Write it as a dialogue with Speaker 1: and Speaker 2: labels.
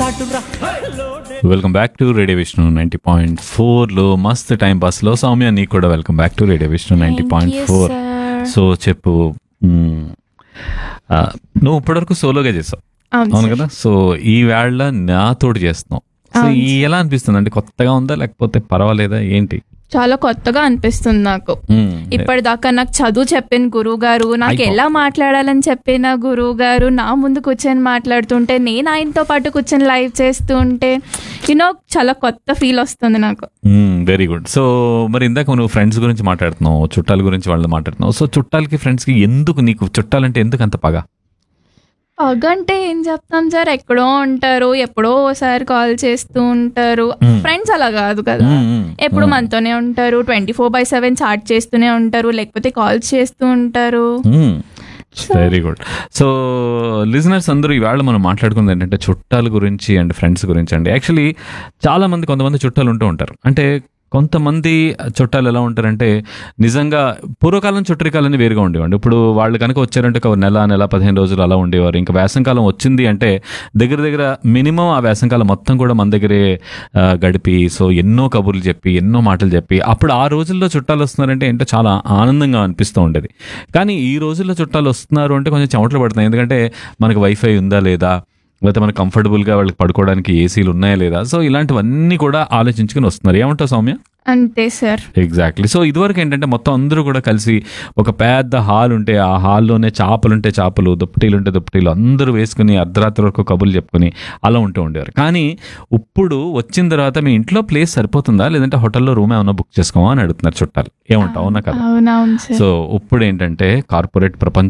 Speaker 1: చాటురా
Speaker 2: welcome back to radio Vishnu ninety point four లో మస్త్ time pass లో సౌమ్య నీకు కూడా welcome back to radio Vishnu ninety point
Speaker 3: you,
Speaker 2: four
Speaker 3: sir.
Speaker 2: So చెప్పు మ్మ్. ఆ, నువ్వు ఇప్పటివరకు సోలోగా చేసావు
Speaker 3: అవును
Speaker 2: అవును
Speaker 3: సార్.
Speaker 2: కదా సో ఈ వేళ నాతోటి చేస్తున్నావు సో
Speaker 3: అవును
Speaker 2: ఈ ఎలా అనిపిస్తుంది అంటే కొత్తగా ఉందా లేకపోతే పర్వాలేదా ఏంటి
Speaker 3: చాలా కొత్తగా అనిపిస్తుంది నాకు
Speaker 2: మ్మ్.
Speaker 3: ఇప్పటిదాకా నాకు చదువు చెప్పిన గురువు గారు నాకు
Speaker 2: అయిపో.
Speaker 3: ఎలా మాట్లాడాలని చెప్పిన గురువు గారు నా ముందు కూర్చొని మాట్లాడుతుంటే నేను ఆయనతో పాటు కూర్చొని లైవ్ చేస్తూ ఉంటే యూనో చాలా కొత్త ఫీల్ వస్తుంది నాకు
Speaker 2: వెరీ గుడ్ సో మరి ఇందాక నువ్వు ఫ్రెండ్స్ గురించి మాట్లాడుతున్నావు చుట్టాల గురించి వాళ్ళు మాట్లాడుతున్నావు సో చుట్టాలకి ఫ్రెండ్స్కి ఎందుకు నీకు చుట్టాలంటే ఎందుకు అంత పగ
Speaker 3: పగ అంటే ఏం చెప్తాం సార్ ఎక్కడో ఉంటారు ఎప్పుడో ఓసారి కాల్ చేస్తూ ఉంటారు
Speaker 2: Hmm.
Speaker 3: ఫ్రెండ్స్ అలా కాదు కదా
Speaker 2: Hmm, hmm,
Speaker 3: ఎప్పుడు
Speaker 2: hmm.
Speaker 3: మనతోనే ఉంటారు twenty four by seven chat చేస్తూనే ఉంటారు లేకపోతే కాల్స్ చేస్తూ ఉంటారు
Speaker 2: వెరీ గుడ్ సో లిజనర్స్ అందరూ ఈవేళ మనం మాట్లాడుకుంది ఏంటంటే చుట్టాల గురించి అండ్ ఫ్రెండ్స్ గురించి అండి యాక్చువల్లీ చాలా మంది కొంతమంది చుట్టాలు ఉంటూ ఉంటారు అంటే కొంతమంది చుట్టాలు ఎలా ఉంటారంటే నిజంగా పూర్వకాలం చుట్టరికాలని వేరుగా ఉండేవాడి ఇప్పుడు వాళ్ళు కనుక వచ్చారంటే ఒక నెల నెల పదిహేను రోజులు అలా ఉండేవారు ఇంకా వేసంకాలం వచ్చింది అంటే దగ్గర దగ్గర మినిమం ఆ వేసంకాలం మొత్తం కూడా మన దగ్గరే ఆ, గడిపి సో ఎన్నో కబుర్లు చెప్పి ఎన్నో మాటలు చెప్పి అప్పుడు ఆ రోజుల్లో చుట్టాలు వస్తున్నారంటే ఏంటో చాలా ఆనందంగా అనిపిస్తూ ఉండేది కానీ ఈ రోజుల్లో చుట్టాలు వస్తున్నారు అంటే కొంచెం చెమటలు పడుతున్నాయి ఎందుకంటే మనకు వైఫై ఉందా లేదా లేకపోతే మనకు కంఫర్టబుల్గా వాళ్ళకి పడుకోవడానికి ఏసీలు ఉన్నాయా లేదా సో ఇలాంటివన్నీ కూడా ఆలోచించుకుని వస్తున్నారు ఏమంటావు సౌమ్య
Speaker 3: అంతే సార్
Speaker 2: ఎగ్జాక్ట్లీ సో ఇదివరకు ఏంటంటే మొత్తం అందరూ కూడా కలిసి ఒక పెద్ద హాల్ ఉంటే ఆ హాల్లోనే చేపలుంటే చేపలు దుప్పటీలు ఉంటే దుప్పటీలు అందరూ వేసుకుని అర్ధరాత్రి వరకు కబుర్లు చెప్పుకొని అలా ఉంటూ ఉండేవారు కానీ ఇప్పుడు వచ్చిన తర్వాత మీ ఇంట్లో ప్లేస్ సరిపోతుందా లేదంటే హోటల్లో రూమ్ ఏమైనా బుక్ చేసుకోమా అని అడుగుతున్నారు చుట్టాలు ఏమంటావు అవునా కదా
Speaker 3: అవునవును సార్
Speaker 2: సో ఇప్పుడు ఏంటంటే కార్పొరేట్ ప్రపంచం